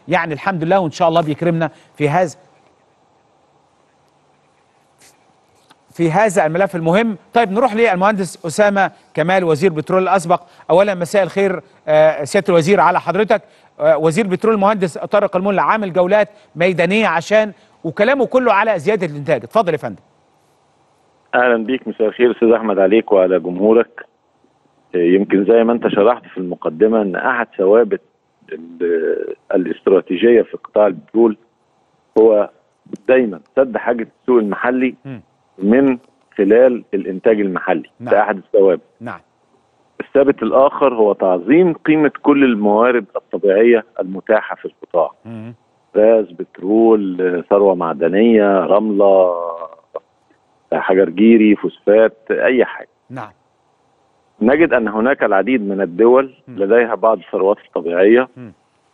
يعني الحمد لله وان شاء الله بيكرمنا في هذا في هذا الملف المهم طيب نروح للمهندس أسامة كمال وزير بترول الأسبق أولا مساء الخير آه، سيادة الوزير على حضرتك آه، وزير بترول المهندس طارق الملا عامل جولات ميدانية عشان وكلامه كله على زيادة الإنتاج اتفضل يا فندم اهلا بيك مساء الخير استاذ احمد عليك وعلى جمهورك يمكن زي ما انت شرحت في المقدمه ان احد ثوابت ال- الاستراتيجيه في قطاع البترول هو دايما سد حاجه السوق المحلي مم. من خلال الانتاج المحلي نعم. ده احد الثوابت نعم الثابت الاخر هو تعظيم قيمه كل الموارد الطبيعيه المتاحه في القطاع مم. غاز بترول ثروه معدنيه رمله حجر جيري فوسفات اي حاجه نعم نجد ان هناك العديد من الدول م. لديها بعض الثروات الطبيعيه م.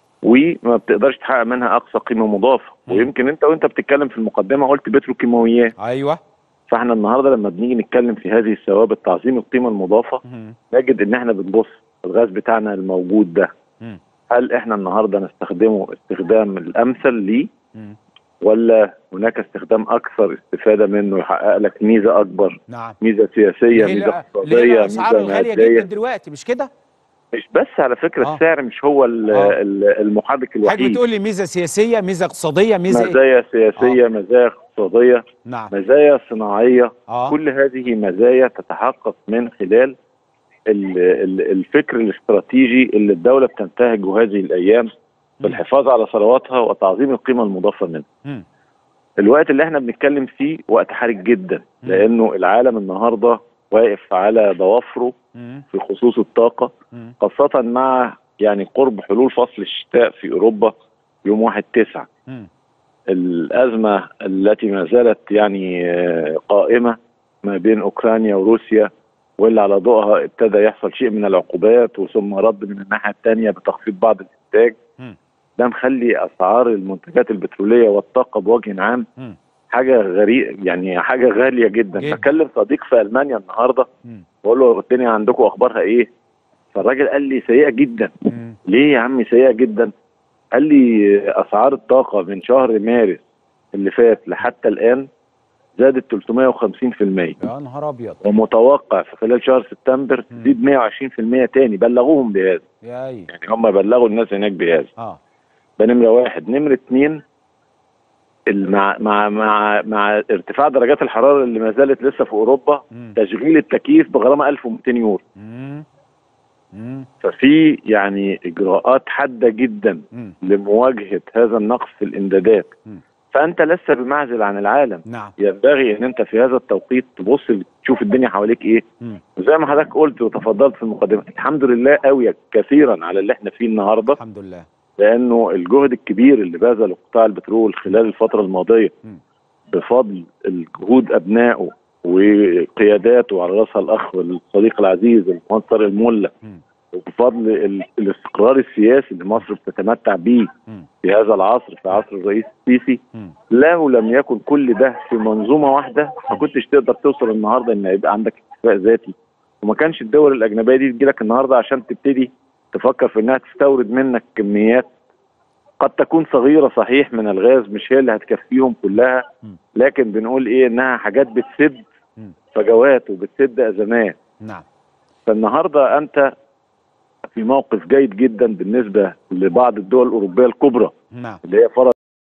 وما بتقدرش تحقق منها اقصى قيمه مضافه م. ويمكن انت وانت بتتكلم في المقدمه قلت بتروكيماويات أيوه فاحنا النهارده لما بنيجي نتكلم في هذه الثوابت تعظيم القيمه المضافه مم. نجد ان احنا بنبص الغاز بتاعنا الموجود ده مم. هل احنا النهارده نستخدمه استخدام الامثل ليه مم. ولا هناك استخدام اكثر استفاده منه يحقق لك ميزه اكبر نعم ميزه سياسيه ليه ميزه لا- ليه اقتصاديه الأسعار ميزه الغالية ماديه جدا دلوقتي مش كده؟ مش بس على فكره آه. السعر مش هو ال- آه. ال- المحرك حضرتك الوحيد بتقول لي ميزة سياسية ميزة اقتصادية ميزة إيه؟ مزايا سياسيه مزايا اقتصاديه نعم مزايا صناعيه اه كل هذه مزايا تتحقق من خلال ال- ال- الفكر الاستراتيجي اللي الدوله بتنتهجه هذه الايام بالحفاظ على ثرواتها وتعظيم القيمه المضافه منها. مم. الوقت اللي احنا بنتكلم فيه وقت حرج جدا مم. لانه العالم النهارده واقف على ضوافره مم. في خصوص الطاقه مم. خاصه مع يعني قرب حلول فصل الشتاء في اوروبا يوم 1 9 مم. الازمه التي ما زالت يعني آه، قائمه ما بين اوكرانيا وروسيا واللي على ضوءها ابتدى يحصل شيء من العقوبات وثم رد من الناحيه الثانيه بتخفيض بعض الانتاج مم. ده مخلي اسعار المنتجات البتروليه والطاقه بوجه عام مم. حاجه غريب يعني حاجه غاليه جدا, جداً. بكلم صديق في المانيا النهارده مم. بقول له الدنيا عندكم اخبارها ايه فالراجل قال لي سيئه جدا مم. ليه يا عمي سيئه جدا قال لي اسعار الطاقه من شهر مارس اللي فات لحتى الان زادت 350% يا نهار ابيض ومتوقع في خلال شهر سبتمبر مم. تزيد 120% تاني بلغوهم بهذا يا اي يعني هم بلغوا الناس هناك بهذا اه ده نمره واحد نمره اتنين ال- مع مع مع مع ارتفاع درجات الحراره اللي ما زالت لسه في اوروبا مم. تشغيل التكييف بغرامه 1200 يورو مم. مم. ففي يعني اجراءات حاده جدا مم. لمواجهه هذا النقص في الامدادات مم. فانت لست بمعزل عن العالم نعم ينبغي ان انت في هذا التوقيت تبص تشوف الدنيا حواليك ايه مم. وزي ما حضرتك قلت وتفضلت في المقدمه الحمد لله قوي كثيرا على اللي احنا فيه النهارده الحمد لله لانه الجهد الكبير اللي بذله قطاع البترول خلال الفتره الماضيه مم. بفضل الجهود ابنائه وقياداته على راسها الاخ والصديق العزيز المهندس طارق الملا مم. وبفضل ال- الاستقرار السياسي اللي مصر بتتمتع به مم. في هذا العصر في عصر الرئيس السيسي مم. لو لم يكن كل ده في منظومه واحده ما كنتش تقدر توصل النهارده ان يبقى عندك اكتفاء ذاتي وما كانش الدول الاجنبيه دي تجي لك النهارده عشان تبتدي تفكر في انها تستورد منك كميات قد تكون صغيره صحيح من الغاز مش هي اللي هتكفيهم كلها م. لكن بنقول ايه انها حاجات بتسد م. فجوات وبتسد ازمات نعم فالنهارده انت في موقف جيد جدا بالنسبه لبعض الدول الاوروبيه الكبرى نعم اللي هي فرض